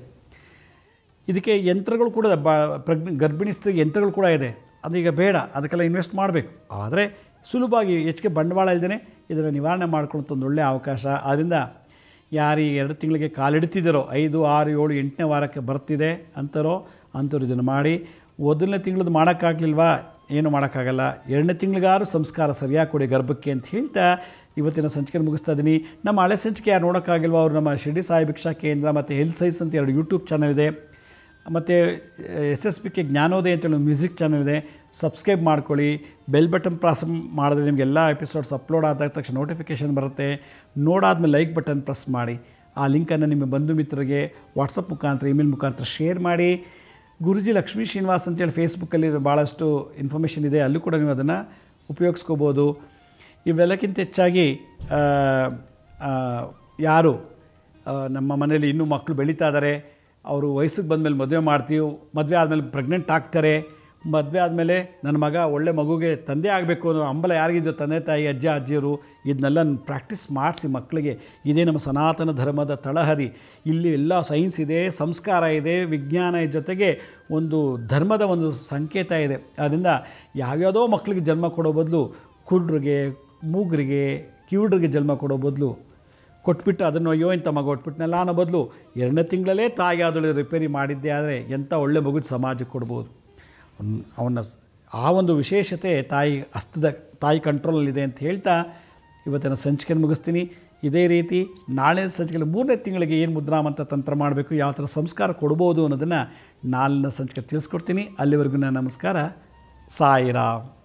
ಇದಕ್ಕೆ ಯಂತ್ರಗಳು ಕೂಡ ಬ ಪ್ರಜ್ಞೆ ಗರ್ಭಿಣಿ ಸ್ತ್ರೀಗೆ ಯಂತ್ರಗಳು ಕೂಡ ಇದೆ ಅದೀಗ ಬೇಡ ಅದಕ್ಕೆಲ್ಲ ಇನ್ವೆಸ್ಟ್ ಮಾಡಬೇಕು ಆದರೆ ಸುಲಭವಾಗಿ ಹೆಚ್ಚಿಗೆ ಬಂಡವಾಳ ಇಲ್ಲದೇ ಇದನ್ನು ನಿವಾರಣೆ ಮಾಡ್ಕೊಳ್ಳೋಂಥ ಒಂದು ಒಳ್ಳೆಯ ಅವಕಾಶ ಆದ್ದರಿಂದ ಯಾರು ಈ ಎರಡು ತಿಂಗಳಿಗೆ ಕಾಲಿಡ್ತಿದ್ದಾರೋ ಐದು ಆರು ಏಳು ಎಂಟನೇ ವಾರಕ್ಕೆ ಬರ್ತಿದೆ ಅಂತಾರೋ ಅಂಥವ್ರು ಇದನ್ನು ಮಾಡಿ ಮೊದಲನೇ ತಿಂಗಳದ್ದು ಮಾಡೋಕ್ಕಾಗಲಿಲ್ವಾ ಏನು ಮಾಡೋಕ್ಕಾಗಲ್ಲ ಎರಡನೇ ತಿಂಗಳಿಗಾರು ಸಂಸ್ಕಾರ ಸರಿಯಾಗಿ ಕೊಡಿ ಗರ್ಭಕ್ಕೆ ಅಂತ ಹೇಳ್ತಾ ಇವತ್ತಿನ ಸಂಚಿಕೆ ಮುಗಿಸ್ತಾ ಇದ್ದೀನಿ ನಮ್ಮ ಹಳೆ ಸಂಚಿಕೆ ಯಾರು ನೋಡೋಕ್ಕಾಗಿಲ್ವ ಅವರು ನಮ್ಮ ಶಿರ್ಡಿ ಸಾಯಿ ಭಿಕ್ಷಾ ಕೇಂದ್ರ ಮತ್ತು ಹೆಲ್ತ್ ಸೈನ್ಸ್ ಅಂತ ಎರಡು ಯೂಟ್ಯೂಬ್ ಚಾನಲ್ ಇದೆ ಮತ್ತು S S P K Jnanodaya ಅಂತೇಳಿ ಮ್ಯೂಸಿಕ್ ಚಾನಲ್ ಇದೆ ಸಬ್ಸ್ಕ್ರೈಬ್ ಮಾಡ್ಕೊಳ್ಳಿ ಬೆಲ್ ಬಟನ್ ಪ್ರೆಸ್ ಮಾಡಿದ್ರೆ ನಿಮಗೆ ಎಲ್ಲ ಎಪಿಸೋಡ್ಸ್ ಅಪ್ಲೋಡ್ ಆದ ತಕ್ಷಣ ನೋಟಿಫಿಕೇಷನ್ ಬರುತ್ತೆ ನೋಡಾದ್ಮೇಲೆ ಲೈಕ್ ಬಟನ್ ಪ್ರೆಸ್ ಮಾಡಿ ಆ ಲಿಂಕನ್ನು ನಿಮ್ಮ ಬಂಧು ಮಿತ್ರರಿಗೆ ವಾಟ್ಸಪ್ ಮುಖಾಂತರ ಇಮೇಲ್ ಮುಖಾಂತರ ಶೇರ್ ಮಾಡಿ ಗುರುಜಿ ಲಕ್ಷ್ಮೀ ಶ್ರೀನಿವಾಸ್ ಅಂತೇಳಿ ಫೇಸ್ಬುಕ್ಕಲ್ಲಿ ಭಾಳಷ್ಟು ಇನ್ಫಾರ್ಮೇಷನ್ ಇದೆ ಅಲ್ಲೂ ಕೂಡ ನೀವು ಅದನ್ನು ಉಪಯೋಗಿಸ್ಕೋಬೋದು ಇವೆಲ್ಲಕ್ಕಿಂತ ಹೆಚ್ಚಾಗಿ ಆ, ಆ, ಯಾರು ಆ, ನಮ್ಮ ಮನೇಲಿ ಇನ್ನೂ ಮಕ್ಕಳು ಬೆಳೀತಾ ಇದ್ದಾರೆ ಅವರು ವಯಸ್ಸಿಗೆ ಬಂದಮೇಲೆ ಮದುವೆ ಮಾಡ್ತೀವಿ ಮದುವೆ ಆದಮೇಲೆ ಪ್ರೆಗ್ನೆಂಟ್ ಆಗ್ತಾರೆ ಮದುವೆ ಆದಮೇಲೆ ನನ್ನ ಮಗ ಒಳ್ಳೆ ಮಗುಗೆ ತಂದೆ ಆಗಬೇಕು ಅನ್ನೋ ಹಂಬಲ ಯಾರಿಗಿದೆಯೋ ತಂದೆ ತಾಯಿ ಅಜ್ಜ ಅಜ್ಜಿಯರು ಇದನ್ನೆಲ್ಲ ಪ್ರಾಕ್ಟೀಸ್ ಮಾಡಿಸಿ ಮಕ್ಕಳಿಗೆ ಇದೇ ನಮ್ಮ ಸನಾತನ ಧರ್ಮದ ತಳಹದಿ ಇಲ್ಲಿ ಎಲ್ಲ ಸೈನ್ಸ್ ಇದೆ ಸಂಸ್ಕಾರ ಇದೆ ವಿಜ್ಞಾನ ಜೊತೆಗೆ ಒಂದು ಧರ್ಮದ ಒಂದು ಸಂಕೇತ ಇದೆ ಆದ್ದರಿಂದ ಯಾವ್ಯಾವುದೋ ಮಕ್ಕಳಿಗೆ ಜನ್ಮ ಕೊಡೋ ಬದಲು ಕುರುಡ್ರಿಗೆ ಮೂಗರಿಗೆ ಕಿವುಡ್ರಿಗೆ ಜನ್ಮ ಕೊಡೋ ಬದಲು ಕೊಟ್ಬಿಟ್ಟು ಅದನ್ನು ಅಯ್ಯೋ ಇಂಥ ಮಗ ಕೊಟ್ಬಿಟ್ನಲ್ಲ ಅನ್ನೋ ಬದಲು ಎರಡನೇ ತಿಂಗಳಲ್ಲೇ ತಾಯಿ ಆದಳು ರಿಪೇರಿ ಮಾಡಿದ್ದೆ ಆದರೆ ಎಂಥ ಒಳ್ಳೆ ಮಗು ಸಮಾಜಕ್ಕೆ ಕೊಡ್ಬೋದು ಅವ್ನ್- ಅವನ ಸ್- ಆ ಒಂದು ವಿಶೇಷತೆ ತಾಯಿ ಹಸ್ತದ ತಾಯಿ ಕಂಟ್ರೋಲಲ್ಲಿದೆ ಅಂತ ಹೇಳ್ತಾ ಇವತ್ತಿನ ಸಂಚಿಕೆ ಮುಗಿಸ್ತೀನಿ ಇದೇ ರೀತಿ ನಾಳೆ ಸಂಚಿಕೆಯಲ್ಲಿ ಮೂರನೇ ತಿಂಗಳಿಗೆ ಏನು ಮುದ್ರಾಮಂತ್ರ ತಂತ್ರ ಮಾಡಬೇಕು ಯಾವ ಥರ ಸಂಸ್ಕಾರ ಕೊಡ್ಬೋದು ಅನ್ನೋದನ್ನು ನಾಳಿನ ಸಂಚಿಕೆ ತಿಳಿಸ್ಕೊಡ್ತೀನಿ ಅಲ್ಲಿವರೆಗೂ ನನ್ನ ನಮಸ್ಕಾರ ಸಾಯಿರಾಮ್